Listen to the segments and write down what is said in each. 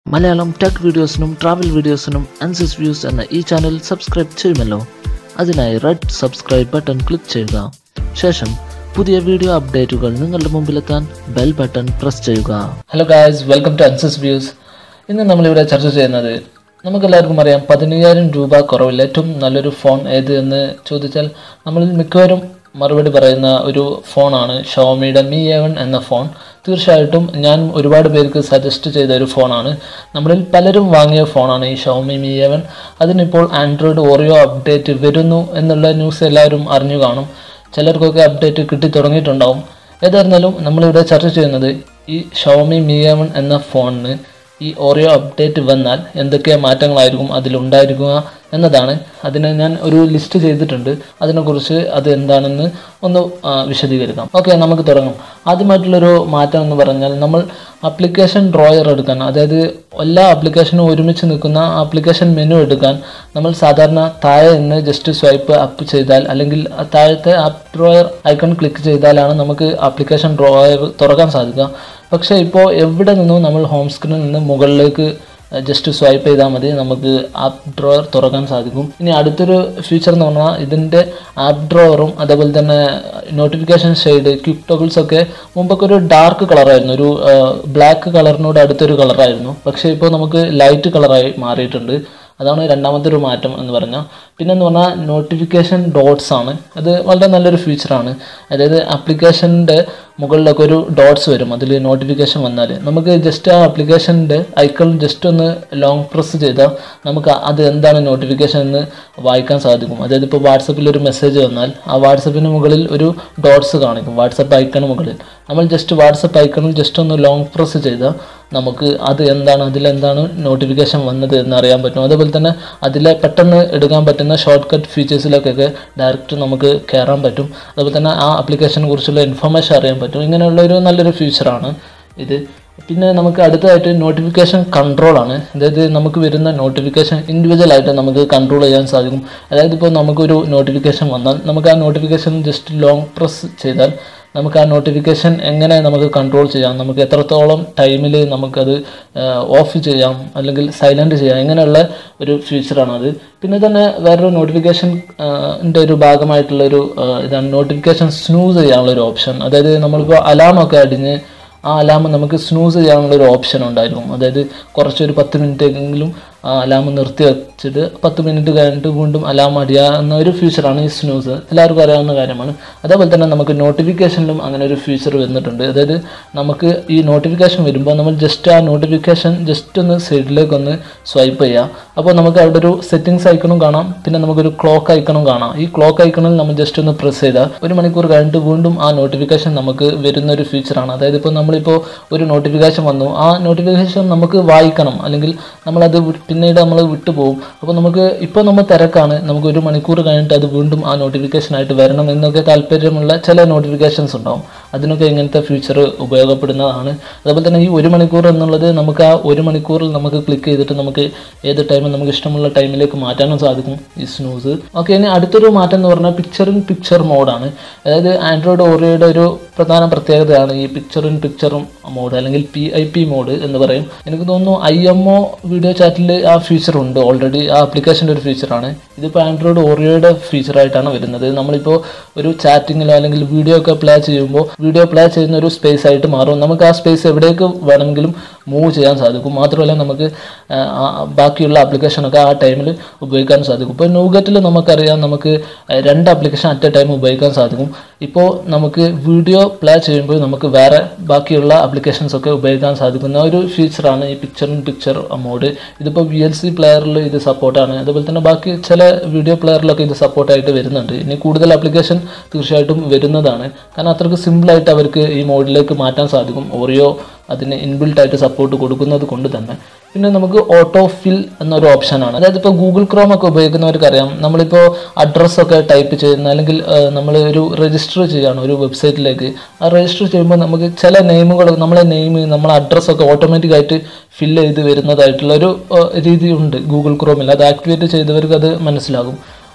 Malayalam tech വീഡിയോസിനും travel വീഡിയോസിനും Ansis views എന്ന ഈ ചാനൽ സബ്സ്ക്രൈബ് ചെയ്യുമല്ലോ അതിനായി റെഡ് സബ്സ്ക്രൈബ് ബട്ടൺ ക്ലിക്ക് ചെയ്യുക ശേഷം പുതിയ വീഡിയോ അപ്ഡേറ്റുകൾ നിങ്ങളുടെ മുമ്പിലെത്താൻ ബെൽ ബട്ടൺ പ്രസ് ചെയ്യുക hello guys welcome to Ansis views ഇന്ന് നമ്മളിവിടെ ചർച്ച ചെയ്യുന്നത് നമുക്കെല്ലാവർക്കും അറിയാം പതിനയ്യായിരം രൂപ കുറവിൽ ഏറ്റവും നല്ലൊരു ഫോൺ ഏത് എന്ന് ചോദിച്ചാൽ നമ്മളിൽ മിക്കവരും മറുപടി പറയുന്ന ഒരു ഫോണാണ് ഷോമിയുടെ മി എ വൺ എന്ന ഫോൺ തീർച്ചയായിട്ടും ഞാൻ ഒരുപാട് പേർക്ക് സജസ്റ്റ് ചെയ്ത ഒരു ഫോണാണ് നമ്മളിൽ പലരും വാങ്ങിയ ഫോണാണ് ഈ ഷോമി മി എ വൺ അതിനിപ്പോൾ ആൻഡ്രോയിഡ് ഓറിയോ അപ്ഡേറ്റ് വരുന്നു എന്നുള്ള ന്യൂസ് എല്ലാവരും അറിഞ്ഞു കാണും ചിലർക്കൊക്കെ അപ്ഡേറ്റ് കിട്ടി തുടങ്ങിയിട്ടുണ്ടാവും ഏതായിരുന്നാലും നമ്മളിവിടെ ചർച്ച ചെയ്യുന്നത് ഈ ഷോമി മി എ വൺ എന്ന ഫോണിന് ഈ ഓറിയോ അപ്ഡേറ്റ് വന്നാൽ എന്തൊക്കെ മാറ്റങ്ങളായിരിക്കും അതിലുണ്ടായിരിക്കുക എന്നതാണ് അതിന് ഞാൻ ഒരു ലിസ്റ്റ് ചെയ്തിട്ടുണ്ട് അതിനെക്കുറിച്ച് അത് എന്താണെന്ന് ഒന്ന് ആ, വിശദീകരിക്കാം ഓക്കെ നമുക്ക് തുടങ്ങാം ആദ്യമായിട്ടുള്ളൊരു മാറ്റം എന്ന് പറഞ്ഞാൽ നമ്മൾ ആപ്ലിക്കേഷൻ ഡ്രോയർ എടുക്കാൻ അതായത് എല്ലാ ആപ്ലിക്കേഷനും ഒരുമിച്ച് നിൽക്കുന്ന ആപ്ലിക്കേഷൻ മെനു എടുക്കാൻ നമ്മൾ സാധാരണ താഴെ നിന്ന് ജസ്റ്റ് സ്വൈപ്പ് അപ്പ് ചെയ്താൽ അല്ലെങ്കിൽ ആ താഴത്തെ ആപ്പ് ഡ്രോയർ ഐക്കൺ ക്ലിക്ക് ചെയ്താലാണ് നമുക്ക് ആപ്ലിക്കേഷൻ ഡ്രോയർ തുറക്കാൻ സാധിക്കുക പക്ഷേ ഇപ്പോൾ എവിടെ നിന്നും നമ്മൾ ഹോം സ്ക്രീനിൽ നിന്ന് മുകളിലേക്ക് ജസ്റ്റ് സ്വൈപ്പ് ചെയ്താൽ മതി നമുക്ക് ആപ്പ് ഡ്രോയർ തുറക്കാൻ സാധിക്കും ഇനി അടുത്തൊരു ഫീച്ചർ എന്ന് പറഞ്ഞാൽ ഇതിൻ്റെ ആപ്പ് ഡ്രോവറും അതേപോലെ തന്നെ നോട്ടിഫിക്കേഷൻ ഷെയ്ഡ് ക്വിക്ക് ടോഗിൾസ് ഒക്കെ മുമ്പൊക്കെ ഒരു ഡാർക്ക് കളറായിരുന്നു ഒരു ബ്ലാക്ക് കളറിനോട് അടുത്തൊരു കളറായിരുന്നു പക്ഷേ ഇപ്പോൾ നമുക്ക് ലൈറ്റ് കളറായി മാറിയിട്ടുണ്ട് അതാണ് രണ്ടാമത്തെ ഒരു മാറ്റം എന്ന് പറഞ്ഞാൽ പിന്നെ എന്ന് പറഞ്ഞാൽ നോട്ടിഫിക്കേഷൻ ഡോട്ട്സ് ആണ് അത് വളരെ നല്ലൊരു ഫീച്ചറാണ് അതായത് ആപ്ലിക്കേഷൻ്റെ മുകളിലൊക്കെ ഒരു ഡോട്ട്സ് വരും അതിൽ നോട്ടിഫിക്കേഷൻ വന്നാൽ നമുക്ക് ജസ്റ്റ് ആ ആപ്ലിക്കേഷൻ്റെ ഐക്കൺ ജസ്റ്റ് ഒന്ന് ലോങ് പ്രസ് ചെയ്താൽ നമുക്ക് അത് എന്താണ് നോട്ടിഫിക്കേഷൻ എന്ന് വായിക്കാൻ സാധിക്കും അതായത് ഇപ്പോൾ വാട്സപ്പിൽ ഒരു മെസ്സേജ് വന്നാൽ ആ വാട്സപ്പിന് മുകളിൽ ഒരു ഡോട്ട്സ് കാണിക്കും വാട്സപ്പ് ഐക്കണ് മുകളിൽ നമ്മൾ ജസ്റ്റ് വാട്സപ്പ് ഐക്കണിൽ ജസ്റ്റ് ഒന്ന് ലോങ് പ്രസ് ചെയ്താൽ നമുക്ക് അത് എന്താണ് അതിലെന്താണ് നോട്ടിഫിക്കേഷൻ വന്നത് എന്ന് അറിയാൻ പറ്റും അതേപോലെ തന്നെ അതിലെ പെട്ടെന്ന് എടുക്കാൻ പറ്റുന്ന ഷോർട്ട് കട്ട് ഫീച്ചേഴ്സിലേക്കൊക്കെ ഡയറക്റ്റ് നമുക്ക് കയറാൻ പറ്റും അതുപോലെ തന്നെ ആ ആപ്ലിക്കേഷനെ കുറിച്ചുള്ള ഇൻഫർമേഷൻ അറിയാൻ പറ്റും ഇങ്ങനെയുള്ള ഒരു നല്ലൊരു ഫീച്ചറാണ് ഇത് പിന്നെ നമുക്ക് അടുത്തതായിട്ട് നോട്ടിഫിക്കേഷൻ കൺട്രോൾ ആണ് അതായത് നമുക്ക് വരുന്ന നോട്ടിഫിക്കേഷൻ ഇൻഡിവിജ്വൽ ആയിട്ട് നമുക്ക് കൺട്രോൾ ചെയ്യാൻ സാധിക്കും അതായത് ഇപ്പോൾ നമുക്കൊരു നോട്ടിഫിക്കേഷൻ വന്നാൽ നമുക്ക് ആ നോട്ടിഫിക്കേഷൻ ജസ്റ്റ് ലോങ് പ്രസ് ചെയ്താൽ നമുക്ക് ആ നോട്ടിഫിക്കേഷൻ എങ്ങനെ നമുക്ക് കൺട്രോൾ ചെയ്യാം നമുക്ക് എത്രത്തോളം ടൈമിൽ നമുക്കത് ഓഫ് ചെയ്യാം അല്ലെങ്കിൽ സൈലൻറ്റ് ചെയ്യാം ഇങ്ങനെയുള്ള ഒരു ഫീച്ചറാണ് അത് പിന്നെ തന്നെ വേറൊരു നോട്ടിഫിക്കേഷൻ ൻ്റെ ഒരു ഭാഗമായിട്ടുള്ള ഒരു ഇതാണ് നോട്ടിഫിക്കേഷൻ സ്നൂസ് ചെയ്യാനുള്ള ഒരു ഓപ്ഷൻ അതായത് നമ്മളിപ്പോൾ അലാമൊക്കെ അടിഞ്ഞ് ആ അലാം നമുക്ക് സ്നൂസ് ചെയ്യാനുള്ള ഒരു ഓപ്ഷൻ ഉണ്ടായിരിക്കും അതായത് കുറച്ചൊരു പത്ത് മിനിറ്റെങ്കിലും ആ അലാം നിർത്തി വെച്ചിട്ട് പത്ത് മിനിറ്റ് കഴിഞ്ഞിട്ട് വീണ്ടും അലാം അടിയാവുന്ന ഒരു ഫീച്ചറാണ് ഈ സ്നൂസ് എല്ലാവർക്കും അറിയാവുന്ന കാര്യമാണ് അതേപോലെ തന്നെ നമുക്ക് നോട്ടിഫിക്കേഷനിലും അങ്ങനെ ഒരു ഫീച്ചർ വന്നിട്ടുണ്ട് അതായത് നമുക്ക് ഈ നോട്ടിഫിക്കേഷൻ വരുമ്പോൾ നമ്മൾ ജസ്റ്റ് ആ നോട്ടിഫിക്കേഷൻ ജസ്റ്റ് ഒന്ന് സൈഡിലേക്ക് ഒന്ന് സ്വൈപ്പ് ചെയ്യാം അപ്പോൾ നമുക്ക് അവിടെ ഒരു സെറ്റിംഗ്സ് ഐക്കണും കാണാം പിന്നെ നമുക്കൊരു ക്ലോക്ക് ഐക്കണും കാണാം ഈ ക്ലോക്ക് ഐക്കണിൽ നമ്മൾ ജസ്റ്റ് ഒന്ന് പ്രസ് ചെയ്താൽ ഒരു മണിക്കൂർ കഴിഞ്ഞിട്ട് വീണ്ടും ആ നോട്ടിഫിക്കേഷൻ നമുക്ക് വരുന്ന ഒരു ഫീച്ചറാണ് അതായത് ഇപ്പോൾ നമ്മളിപ്പോൾ ഒരു നോട്ടിഫിക്കേഷൻ വന്നു ആ നോട്ടിഫിക്കേഷൻ നമുക്ക് വായിക്കണം അല്ലെങ്കിൽ നമ്മളത് വി- പിന്നീട് നമ്മൾ വിട്ടുപോകും അപ്പോൾ നമുക്ക് ഇപ്പോൾ നമ്മൾ തിരക്കാണ് നമുക്ക് ഒരു മണിക്കൂർ കഴിഞ്ഞിട്ട് അത് വീണ്ടും ആ നോട്ടിഫിക്കേഷൻ ആയിട്ട് വരണം എന്നൊക്കെ താല്പര്യമുള്ള ചില നോട്ടിഫിക്കേഷൻസ് ഉണ്ടാവും അതിനൊക്കെ ഇങ്ങനത്തെ ഫീച്ചർ ഉപയോഗപ്പെടുന്നതാണ് അതുപോലെ തന്നെ ഈ ഒരു മണിക്കൂർ എന്നുള്ളത് നമുക്ക് ആ ഒരു മണിക്കൂറിൽ നമുക്ക് ക്ലിക്ക് ചെയ്തിട്ട് നമുക്ക് ഏത് ടൈമും നമുക്ക് ഇഷ്ടമുള്ള ടൈമിലേക്ക് മാറ്റാനും സാധിക്കും ഈ സ്നൂസ് ഓക്കെ ഇനി അടുത്തൊരു മാറ്റം എന്ന് പറഞ്ഞാൽ പിക്ചർ ഇൻ പിക്ചർ മോഡാണ് അതായത് ആൻഡ്രോയിഡ് ഓറിയോയുടെ ഒരു പ്രധാന പ്രത്യേകതയാണ് ഈ പിക്ചർ ഇൻ പിക്ചറും മോഡ് അല്ലെങ്കിൽ പി ഐ പി മോഡ് എന്ന് പറയും എനിക്ക് തോന്നുന്നു ഐ എം ഒ വീഡിയോ ചാറ്റിൽ ആ ഫീച്ചർ ഉണ്ട് ഓൾറെഡി ആ ആപ്ലിക്കേഷൻ്റെ ഒരു ഫീച്ചറാണ് ഇതിപ്പോൾ ആൻഡ്രോയിഡ് ഓറിയോയുടെ ഫീച്ചറായിട്ടാണ് വരുന്നത് നമ്മളിപ്പോൾ ഒരു ചാറ്റിങ്ങിലോ അല്ലെങ്കിൽ വീഡിയോ ഒക്കെ പ്ലേ ചെയ്യുമ്പോൾ വീഡിയോ പ്ലേ ചെയ്യുന്ന ഒരു സ്പേസ് ആയിട്ട് മാറും നമുക്ക് ആ സ്പേസ് എവിടേക്ക് വേണമെങ്കിലും മൂവ് ചെയ്യാൻ സാധിക്കും മാത്രമല്ല നമുക്ക് ആ, ആ, ബാക്കിയുള്ള ആപ്ലിക്കേഷനൊക്കെ ആ ടൈമിൽ ഉപയോഗിക്കാൻ സാധിക്കും ഇപ്പോൾ നൂഗറ്റിൽ നമുക്കറിയാം നമുക്ക് രണ്ട് ആപ്ലിക്കേഷൻ അറ്റ് എ ടൈം ഉപയോഗിക്കാൻ സാധിക്കും ഇപ്പോൾ നമുക്ക് വീഡിയോ പ്ലേ ചെയ്യുമ്പോൾ നമുക്ക് വേറെ ബാക്കിയുള്ള ആപ്ലിക്കേഷൻസ് ഒക്കെ ഉപയോഗിക്കാൻ സാധിക്കുന്ന ഒരു ഫീച്ചറാണ് ഈ പിക്ചർ ഇൻ പിക്ചർ മോഡ് ഇതിപ്പോൾ വി എൽ സി പ്ലെയറിൽ ഇത് സപ്പോർട്ടാണ് അതുപോലെ തന്നെ ബാക്കി ചില വീഡിയോ പ്ലെയറിലൊക്കെ ഇത് സപ്പോർട്ടായിട്ട് വരുന്നുണ്ട് ഇനി കൂടുതൽ ആപ്ലിക്കേഷൻ തീർച്ചയായിട്ടും വരുന്നതാണ് കാരണം അത്രയ്ക്ക് സിമ്പിളായിട്ട് അവർക്ക് ഈ മോഡിലേക്ക് മാറ്റാൻ സാധിക്കും ഓറിയോ അതിന് ഇൻബിൽട്ട് ആയിട്ട് സപ്പോർട്ട് കൊടുക്കുന്നത് കൊണ്ട് തന്നെ പിന്നെ നമുക്ക് ഓട്ടോ ഫിൽ എന്നൊരു ഓപ്ഷനാണ് അതായത് ഇപ്പോൾ ഗൂഗിൾ ക്രോം ഒക്കെ ഉപയോഗിക്കുന്നവർക്ക് അറിയാം നമ്മളിപ്പോൾ അഡ്രസ്സൊക്കെ ടൈപ്പ് ചെയ്യുന്ന അല്ലെങ്കിൽ നമ്മൾ ഒരു രജിസ്റ്റർ ചെയ്യുകയാണ് ഒരു വെബ്സൈറ്റിലേക്ക് ആ രജിസ്റ്റർ ചെയ്യുമ്പോൾ നമുക്ക് ചില നെയിമുകൾ നമ്മളെ നെയിം നമ്മളെ അഡ്രസ്സൊക്കെ ഓട്ടോമാറ്റിക്കായിട്ട് ഫില്ല് ചെയ്ത് വരുന്നതായിട്ടുള്ള ഒരു രീതിയുണ്ട് ഗൂഗിൾ ക്രോമിൽ അത് ആക്ടിവേറ്റ് ചെയ്തവർക്ക് അത് മനസ്സിലാകും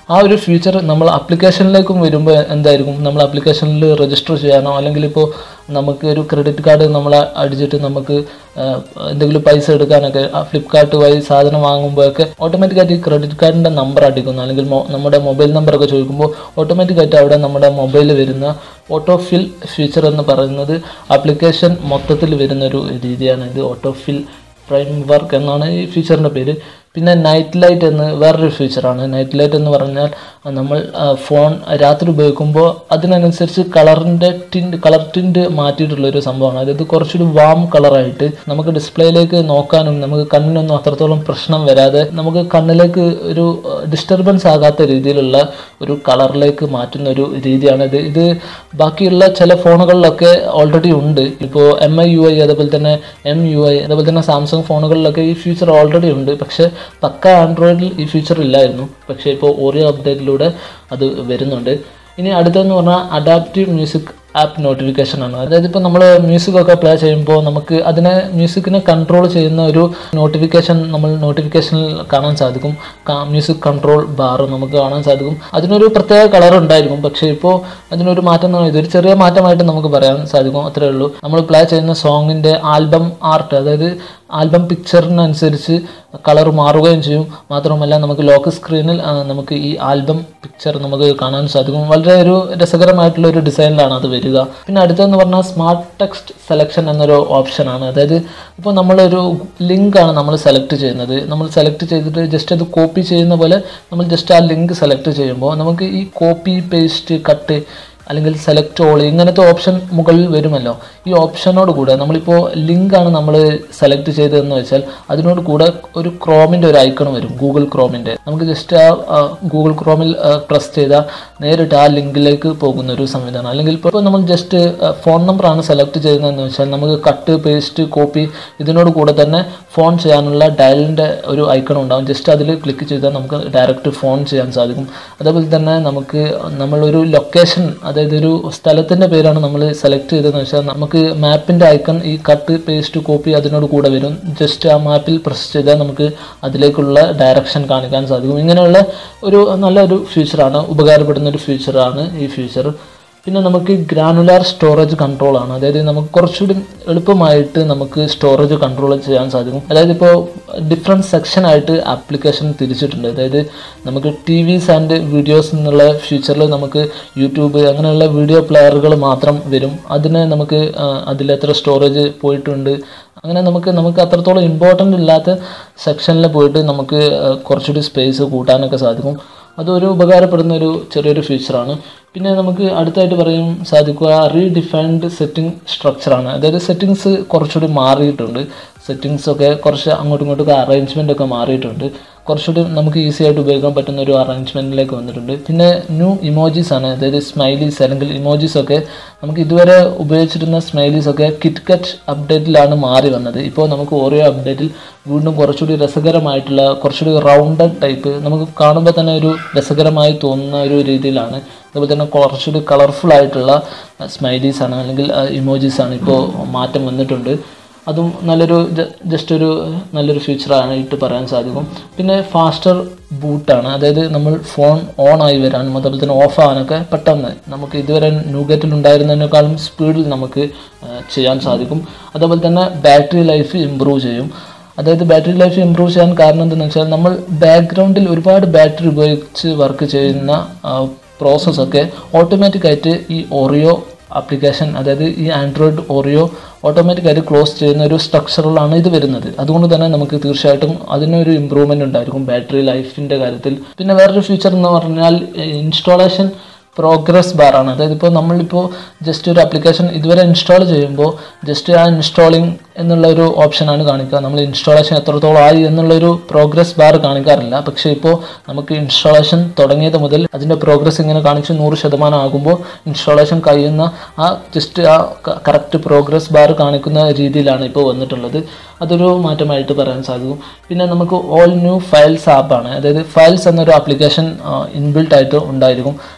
ആ ഒരു ഫീച്ചർ നമ്മൾ ആപ്ലിക്കേഷനിലേക്കും വരുമ്പോൾ എന്തായിരിക്കും നമ്മൾ ആപ്ലിക്കേഷനിൽ രജിസ്റ്റർ ചെയ്യാനോ അല്ലെങ്കിൽ ഇപ്പോൾ നമുക്ക് ഒരു ക്രെഡിറ്റ് കാർഡ് നമ്മൾ അടിച്ചിട്ട് നമുക്ക് ആ, എന്തെങ്കിലും പൈസ എടുക്കാനൊക്കെ ഫ്ലിപ്കാർട്ട് വഴി സാധനം വാങ്ങുമ്പോഴൊക്കെ ഓട്ടോമാറ്റിക്കായിട്ട് ഈ ക്രെഡിറ്റ് കാർഡിൻ്റെ നമ്പർ അടിക്കുന്നു അല്ലെങ്കിൽ മൊ- നമ്മുടെ മൊബൈൽ നമ്പറൊക്കെ ചോദിക്കുമ്പോൾ ഓട്ടോമാറ്റിക്കായിട്ട് അവിടെ നമ്മുടെ മൊബൈലിൽ വരുന്ന ഓട്ടോ ഫിൽ ഫീച്ചർ എന്ന് പറയുന്നത് ആപ്ലിക്കേഷൻ മൊത്തത്തിൽ വരുന്ന ഒരു രീതിയാണ് ഇത് ഓട്ടോ ഫിൽ പ്രൈം വർക്ക് എന്നാണ് ഈ ഫീച്ചറിൻ്റെ പേര് പിന്നെ നൈറ്റ് ലൈറ്റ് എന്ന് വേറൊരു ഫീച്ചറാണ് നൈറ്റ് ലൈറ്റ് എന്ന് പറഞ്ഞാൽ നമ്മൾ ആ, ഫോൺ രാത്രി ഉപയോഗിക്കുമ്പോൾ അതിനനുസരിച്ച് കളറിൻ്റെ ടിൻറ്റ് കളർ ടിൻറ്റ് മാറ്റിയിട്ടുള്ള ഒരു സംഭവമാണ് അതായത് കുറച്ചുകൂടി വാം കളറായിട്ട് നമുക്ക് ഡിസ്പ്ലേയിലേക്ക് നോക്കാനും നമുക്ക് കണ്ണിനൊന്നും അത്രത്തോളം പ്രശ്നം വരാതെ നമുക്ക് കണ്ണിലേക്ക് ഒരു ഡിസ്റ്റർബൻസ് ആകാത്ത രീതിയിലുള്ള ഒരു കളറിലേക്ക് മാറ്റുന്ന ഒരു രീതിയാണ് ഇത് ഇത് ബാക്കിയുള്ള ചില ഫോണുകളിലൊക്കെ ഓൾറെഡി ഉണ്ട് ഇപ്പോൾ എം ഐ യു ഐ അതുപോലെ തന്നെ എം യു ഐ അതുപോലെ തന്നെ സാംസങ് ഫോണുകളിലൊക്കെ ഈ ഫീച്ചർ ഓൾറെഡി ഉണ്ട് പക്ഷേ പക്ക ആൻഡ്രോയിഡിൽ ഈ ഫീച്ചർ ഇല്ലായിരുന്നു പക്ഷേ ഇപ്പോൾ ഓറിയോ അപ്ഡേറ്റിലൂടെ അത് വരുന്നുണ്ട് ഇനി അടുത്തെന്ന് പറഞ്ഞാൽ അഡാപ്റ്റീവ് മ്യൂസിക് ആപ്പ് നോട്ടിഫിക്കേഷൻ ആണ് അതായത് ഇപ്പോൾ നമ്മൾ മ്യൂസിക് ഒക്കെ പ്ലേ ചെയ്യുമ്പോൾ നമുക്ക് അതിനെ മ്യൂസിക്കിനെ കൺട്രോൾ ചെയ്യുന്ന ഒരു നോട്ടിഫിക്കേഷൻ നമ്മൾ നോട്ടിഫിക്കേഷനിൽ കാണാൻ സാധിക്കും മ്യൂസിക് കൺട്രോൾ ബാർ നമുക്ക് കാണാൻ സാധിക്കും അതിനൊരു പ്രത്യേക കളർ ഉണ്ടായിരിക്കും പക്ഷേ ഇപ്പോൾ അതിനൊരു മാറ്റം എന്ന് പറയുന്നത് ഇതൊരു ചെറിയ മാറ്റമായിട്ട് നമുക്ക് പറയാൻ സാധിക്കും അത്രേ ഉള്ളൂ നമ്മൾ പ്ലേ ചെയ്യുന്ന സോങ്ങിൻ്റെ ആൽബം ആർട്ട് അതായത് ആൽബം പിക്ചറിനനുസരിച്ച് കളർ മാറുകയും ചെയ്യും മാത്രമല്ല നമുക്ക് ലോക്ക് സ്ക്രീനിൽ ആ, നമുക്ക് ഈ ആൽബം പിക്ചർ നമുക്ക് കാണാൻ സാധിക്കും വളരെ ഒരു രസകരമായിട്ടുള്ള ഒരു ഡിസൈനിലാണ് അത് വരിക പിന്നെ അടുത്തെന്ന് പറഞ്ഞാൽ സ്മാർട്ട് ടെക്സ്റ്റ് സെലക്ഷൻ എന്നൊരു ഓപ്ഷനാണ് അതായത് ഇപ്പോൾ നമ്മളൊരു ലിങ്കാണ് നമ്മൾ സെലക്ട് ചെയ്യുന്നത് നമ്മൾ സെലക്ട് ചെയ്തിട്ട് ജസ്റ്റ് അത് കോപ്പി ചെയ്യുന്ന പോലെ നമ്മൾ ജസ്റ്റ് ആ ലിങ്ക് സെലക്ട് ചെയ്യുമ്പോൾ നമുക്ക് ഈ കോപ്പി പേസ്റ്റ് കട്ട് അല്ലെങ്കിൽ സെലക്ട് ഓൾ ഇങ്ങനത്തെ ഓപ്ഷൻ മുകളിൽ വരുമല്ലോ ഈ ഓപ്ഷനോട് കൂടെ നമ്മളിപ്പോൾ ലിങ്കാണ് നമ്മൾ സെലക്ട് ചെയ്തതെന്ന് വെച്ചാൽ അതിനോട് കൂടെ ഒരു ക്രോമിൻ്റെ ഒരു ഐക്കൺ വരും ഗൂഗിൾ ക്രോമിൻ്റെ നമുക്ക് ജസ്റ്റ് ആ ഗൂഗിൾ ക്രോമിൽ പ്രസ് ചെയ്താൽ നേരിട്ട് ആ ലിങ്കിലേക്ക് പോകുന്ന ഒരു സംവിധാനം അല്ലെങ്കിൽ ഇപ്പോൾ നമ്മൾ ജസ്റ്റ് ഫോൺ നമ്പറാണ് സെലക്ട് ചെയ്യുന്നതെന്ന് വെച്ചാൽ നമുക്ക് കട്ട് പേസ്റ്റ് കോപ്പി ഇതിനോട് കൂടെ തന്നെ ഫോൺ ചെയ്യാനുള്ള ഡയലിൻ്റെ ഒരു ഐക്കൺ ഉണ്ടാകും ജസ്റ്റ് അതിൽ ക്ലിക്ക് ചെയ്താൽ നമുക്ക് ഡയറക്റ്റ് ഫോൺ ചെയ്യാൻ സാധിക്കും അതേപോലെ തന്നെ നമുക്ക് നമ്മളൊരു ലൊക്കേഷൻ അതായത് ഒരു സ്ഥലത്തിൻ്റെ പേരാണ് നമ്മൾ സെലക്ട് ചെയ്തതെന്ന് വെച്ചാൽ നമുക്ക് മാപ്പിൻ്റെ ഐക്കൺ ഈ കട്ട് പേസ്റ്റ് കോപ്പി അതിനോട് കൂടെ വരും ജസ്റ്റ് ആ മാപ്പിൽ പ്രസ് ചെയ്താൽ നമുക്ക് അതിലേക്കുള്ള ഡയറക്ഷൻ കാണിക്കാൻ സാധിക്കും ഇങ്ങനെയുള്ള ഒരു നല്ലൊരു ഫീച്ചറാണ് ഉപകാരപ്പെടുന്ന ഒരു ഫീച്ചറാണ് ഈ ഫീച്ചർ പിന്നെ നമുക്ക് ഗ്രാനുലാർ സ്റ്റോറേജ് കൺട്രോൾ ആണ് അതായത് നമുക്ക് കുറച്ചുകൂടി എളുപ്പമായിട്ട് നമുക്ക് സ്റ്റോറേജ് കൺട്രോൾ ചെയ്യാൻ സാധിക്കും അതായത് ഇപ്പോൾ ഡിഫറെൻറ്റ് സെക്ഷനായിട്ട് ആപ്ലിക്കേഷൻ തിരിച്ചിട്ടുണ്ട് അതായത് നമുക്ക് ടി വിസ് ആൻഡ് വീഡിയോസ് എന്നുള്ള ഫീച്ചറിൽ നമുക്ക് യൂട്യൂബ് അങ്ങനെയുള്ള വീഡിയോ പ്ലെയറുകൾ മാത്രം വരും അതിന് നമുക്ക് ആ, അതിലെത്ര സ്റ്റോറേജ് പോയിട്ടുണ്ട് അങ്ങനെ നമുക്ക് നമുക്ക് അത്രത്തോളം ഇമ്പോർട്ടൻ്റ് ഇല്ലാത്ത സെക്ഷനിൽ പോയിട്ട് നമുക്ക് ആ, കുറച്ചുകൂടി സ്പേസ് കൂട്ടാനൊക്കെ സാധിക്കും അതൊരു ഉപകാരപ്പെടുന്ന ഒരു ചെറിയൊരു ഫീച്ചറാണ് പിന്നെ നമുക്ക് അടുത്തായിട്ട് പറയും സാധിക്കുക റീഡിഫൈൻഡ് സെറ്റിംഗ് സ്ട്രക്ചറാണ് അതായത് സെറ്റിങ്സ് കുറച്ചുകൂടി മാറിയിട്ടുണ്ട് സെറ്റിങ്സ് ഒക്കെ കുറച്ച് അങ്ങോട്ടും ഇങ്ങോട്ടും അറേഞ്ച്മെൻ്റ് ഒക്കെ മാറിയിട്ടുണ്ട് കുറച്ചുകൂടി നമുക്ക് ഈസി ആയിട്ട് ഉപയോഗിക്കാൻ പറ്റുന്ന ഒരു അറേഞ്ച്മെൻറ്റിലേക്ക് വന്നിട്ടുണ്ട് പിന്നെ ന്യൂ ഇമോജീസ് ആണ് അതായത് സ്മൈലീസ് അല്ലെങ്കിൽ ഇമോജീസ് ഒക്കെ നമുക്ക് ഇതുവരെ ഉപയോഗിച്ചിരുന്ന സ്മൈലീസ് ഒക്കെ കിറ്റ്കറ്റ് അപ്ഡേറ്റിലാണ് മാറി വന്നത് ഇപ്പോൾ നമുക്ക് ഓരോ അപ്ഡേറ്റിൽ വീണ്ടും കുറച്ചുകൂടി രസകരമായിട്ടുള്ള കുറച്ചുകൂടി റൗണ്ടഡ് ടൈപ്പ് നമുക്ക് കാണുമ്പോൾ തന്നെ ഒരു രസകരമായി തോന്നുന്ന ഒരു രീതിയിലാണ് അതുപോലെ തന്നെ കുറച്ചുകൂടി കളർഫുൾ ആയിട്ടുള്ള സ്മൈലീസ് ആണ് അല്ലെങ്കിൽ ഇമോജീസ് ആണ് ഇപ്പോൾ മാറ്റം വന്നിട്ടുണ്ട് അതും നല്ലൊരു ജസ്റ്റ് ഒരു നല്ലൊരു ഫീച്ചറാണ് ഇട്ട് പറയാൻ സാധിക്കും പിന്നെ ഫാസ്റ്റർ ബൂട്ടാണ് അതായത് നമ്മൾ ഫോൺ ഓൺ ആയി വരാനും അതുപോലെ തന്നെ ഓഫ് ആവാനൊക്കെ പെട്ടെന്ന് നമുക്ക് ഇതുവരെ ന്യൂഗറ്റിൽ ഉണ്ടായിരുന്നതിനേക്കാളും സ്പീഡിൽ നമുക്ക് ആ, ചെയ്യാൻ സാധിക്കും അതുപോലെ തന്നെ ബാറ്ററി ലൈഫ് ഇമ്പ്രൂവ് ചെയ്യും അതായത് ബാറ്ററി ലൈഫ് ഇമ്പ്രൂവ് ചെയ്യാൻ കാരണം എന്തെന്ന് വെച്ചാൽ നമ്മൾ ബാക്ക്ഗ്രൗണ്ടിൽ ഒരുപാട് ബാറ്ററി ഉപയോഗിച്ച് വർക്ക് ചെയ്യുന്ന പ്രോസസ്സൊക്കെ ഓട്ടോമാറ്റിക്കായിട്ട് ഈ ഓറിയോ ആപ്ലിക്കേഷൻ അതായത് ഈ ആൻഡ്രോയിഡ് ഓറിയോ ഓട്ടോമാറ്റിക്കായിട്ട് ക്ലോസ് ചെയ്യുന്ന ഒരു സ്ട്രക്ചറിലാണ് ഇത് വരുന്നത് അതുകൊണ്ട് തന്നെ നമുക്ക് തീർച്ചയായിട്ടും അതിനൊരു ഇമ്പ്രൂവ്മെൻ്റ് ഉണ്ടായിരിക്കും ബാറ്ററി ലൈഫിൻ്റെ കാര്യത്തിൽ പിന്നെ വേറൊരു ഫീച്ചർ എന്ന് പറഞ്ഞാൽ ഇൻസ്റ്റാളേഷൻ പ്രോഗ്രസ് ബാറാണ് അതായത് ഇപ്പോൾ നമ്മളിപ്പോൾ ജസ്റ്റ് ഒരു ആപ്ലിക്കേഷൻ ഇതുവരെ ഇൻസ്റ്റാൾ ചെയ്യുമ്പോൾ ജസ്റ്റ് ആ ഇൻസ്റ്റാളിങ് എന്നുള്ള ഒരു ഓപ്ഷനാണ് കാണിക്കുക നമ്മൾ ഇൻസ്റ്റാളേഷൻ എത്രത്തോളം ആയി എന്നുള്ളൊരു പ്രോഗ്രസ് ബാർ കാണിക്കാറില്ല പക്ഷേ ഇപ്പോൾ നമുക്ക് ഇൻസ്റ്റാളേഷൻ തുടങ്ങിയത് മുതൽ അതിൻ്റെ പ്രോഗ്രസ് ഇങ്ങനെ കാണിച്ച് നൂറ് ശതമാനം ആകുമ്പോൾ ഇൻസ്റ്റാളേഷൻ കഴിയുന്ന ആ ജസ്റ്റ് ആ കറക്റ്റ് പ്രോഗ്രസ് ബാർ കാണിക്കുന്ന രീതിയിലാണ് ഇപ്പോൾ വന്നിട്ടുള്ളത് അതൊരു മാറ്റമായിട്ട് പറയാൻ സാധിക്കും പിന്നെ നമുക്ക് ഓൾ ന്യൂ ഫയൽസ് ആപ്പാണ് അതായത് ഫയൽസ് എന്നൊരു ആപ്ലിക്കേഷൻ ഇൻബിൽട്ട് ആയിട്ട് ഉണ്ടായിരിക്കും അത്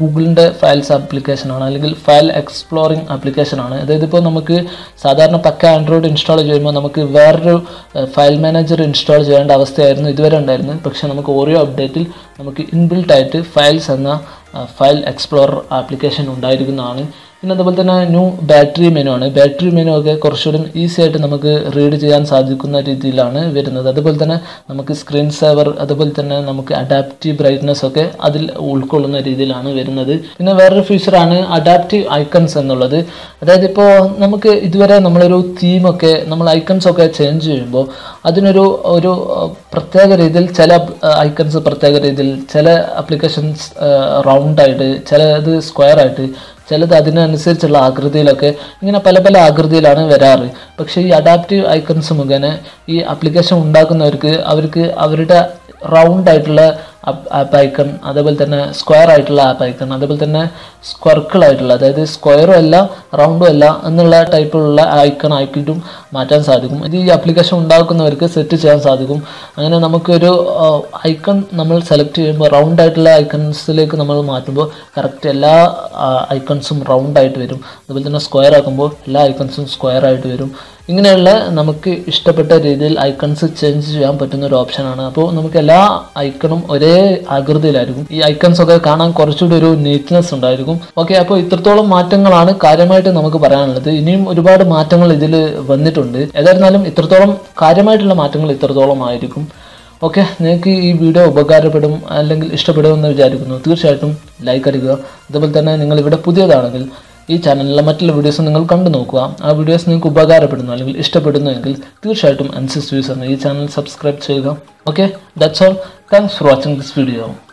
ഗൂഗിളിൻ്റെ ഫയൽസ് ആപ്ലിക്കേഷനാണ് അല്ലെങ്കിൽ ഫയൽ എക്സ്പ്ലോറിംഗ് ആപ്ലിക്കേഷനാണ് അതായത് ഇപ്പോൾ നമുക്ക് സാധാരണ പക്ക ആൻഡ്രോയിഡ് ഇൻസ്റ്റാൾ ചെയ്യുമ്പോൾ നമുക്ക് വേറൊരു ഫയൽ മാനേജർ ഇൻസ്റ്റാൾ ചെയ്യേണ്ട അവസ്ഥയായിരുന്നു ഇതുവരെ ഉണ്ടായിരുന്നത് പക്ഷേ നമുക്ക് ഓരോ അപ്ഡേറ്റിൽ നമുക്ക് ഇൻബിൽട്ട് ആയിട്ട് ഫയൽസ് എന്ന ഫയൽ എക്സ്പ്ലോറർ ആപ്ലിക്കേഷൻ ഉണ്ടായിരിക്കുന്നതാണ് പിന്നെ അതുപോലെ തന്നെ ന്യൂ ബാറ്ററി മെനു ആണ് ബാറ്ററി മെനു ഒക്കെ കുറച്ചുകൂടി ഈസി ആയിട്ട് നമുക്ക് റീഡ് ചെയ്യാൻ സാധിക്കുന്ന രീതിയിലാണ് വരുന്നത് അതുപോലെ തന്നെ നമുക്ക് സ്ക്രീൻ സേവർ അതുപോലെ തന്നെ നമുക്ക് അഡാപ്റ്റീവ് ബ്രൈറ്റ്നസ് ഒക്കെ അതിൽ ഉൾക്കൊള്ളുന്ന രീതിയിലാണ് വരുന്നത് പിന്നെ വേറൊരു ഫീച്ചറാണ് അഡാപ്റ്റീവ് ഐക്കൺസ് എന്നുള്ളത് അതായത് ഇപ്പോൾ നമുക്ക് ഇതുവരെ നമ്മളൊരു തീമൊക്കെ നമ്മൾ ഐക്കൺസ് ഒക്കെ ചേഞ്ച് ചെയ്യുമ്പോൾ അതിനൊരു ഒരു അഹ്, പ്രത്യേക രീതിയിൽ ചില ഐക്കൺസ് പ്രത്യേക രീതിയിൽ ചില ആപ്ലിക്കേഷൻസ് റൗണ്ട് ആയിട്ട് ചിലത് സ്ക്വയർ ആയിട്ട് ചിലത് അതിനനുസരിച്ചുള്ള ആകൃതിയിലൊക്കെ ഇങ്ങനെ പല പല ആകൃതിയിലാണ് വരാറ് പക്ഷേ ഈ അഡാപ്റ്റീവ് ഐക്കൺസ് മുഖേന ഈ ആപ്ലിക്കേഷൻ ഉണ്ടാക്കുന്നവർക്ക് അവർക്ക് അവരുടെ റൗണ്ട് ആയിട്ടുള്ള ആപ്പ് ഐക്കൺ അതേപോലെ തന്നെ സ്ക്വയർ ആയിട്ടുള്ള ആപ്പ് ഐക്കൺ അതേപോലെ തന്നെ സ്ക്വർക്കിൾ ആയിട്ടുള്ള അതായത് സ്ക്വയറും അല്ല റൗണ്ടും അല്ല എന്നുള്ള ടൈപ്പിലുള്ള ഐക്കൺ ആക്കിയിട്ടും മാറ്റാൻ സാധിക്കും ഇത് ഈ ആപ്ലിക്കേഷൻ ഉണ്ടാക്കുന്നവർക്ക് സെറ്റ് ചെയ്യാൻ സാധിക്കും അങ്ങനെ നമുക്കൊരു ഐക്കൺ നമ്മൾ സെലക്ട് ചെയ്യുമ്പോൾ റൗണ്ട് ആയിട്ടുള്ള ഐക്കൺസിലേക്ക് നമ്മൾ മാറ്റുമ്പോൾ കറക്റ്റ് എല്ലാ ഐക്കൺസും റൗണ്ട് ആയിട്ട് വരും അതുപോലെ തന്നെ സ്ക്വയർ ആക്കുമ്പോൾ എല്ലാ ഐക്കൺസും സ്ക്വയർ ആയിട്ട് വരും ഇങ്ങനെയുള്ള നമുക്ക് ഇഷ്ടപ്പെട്ട രീതിയിൽ ഐക്കൺസ് ചേഞ്ച് ചെയ്യാൻ പറ്റുന്ന ഒരു ഓപ്ഷനാണ് അപ്പോൾ നമുക്ക് എല്ലാ ഐക്കണും ഒരേ ആകൃതിയിലായിരിക്കും ഈ ഐക്കൺസ് ഒക്കെ കാണാൻ കുറച്ചുകൂടി ഒരു നീറ്റ്നെസ് ഉണ്ടായിരിക്കും ഓക്കെ അപ്പോൾ ഇത്രത്തോളം മാറ്റങ്ങളാണ് കാര്യമായിട്ട് നമുക്ക് പറയാനുള്ളത് ഇനിയും ഒരുപാട് മാറ്റങ്ങൾ ഇതിൽ വന്നിട്ടുണ്ട് ഏതായിരുന്നാലും ഇത്രത്തോളം കാര്യമായിട്ടുള്ള മാറ്റങ്ങൾ ഇത്രത്തോളം ആയിരിക്കും ഓക്കെ നിങ്ങൾക്ക് ഈ വീഡിയോ ഉപകാരപ്പെടും അല്ലെങ്കിൽ ഇഷ്ടപ്പെടുമെന്ന് വിചാരിക്കുന്നു തീർച്ചയായിട്ടും ലൈക്ക് അടിക്കുക അതുപോലെ തന്നെ നിങ്ങൾ ഇവിടെ പുതിയതാണെങ്കിൽ ഈ ചാനലിലെ മറ്റുള്ള വീഡിയോസ് നിങ്ങൾ കണ്ടു നോക്കുക ആ വീഡിയോസ് നിങ്ങൾക്ക് ഉപകാരപ്പെടുന്നു അല്ലെങ്കിൽ ഇഷ്ടപ്പെടുന്നു എങ്കിൽ തീർച്ചയായിട്ടും അൻസിസ് വ്യൂസ് എന്ന ഈ ചാനൽ സബ്സ്ക്രൈബ് ചെയ്യുക okay that's all thanks for watching this video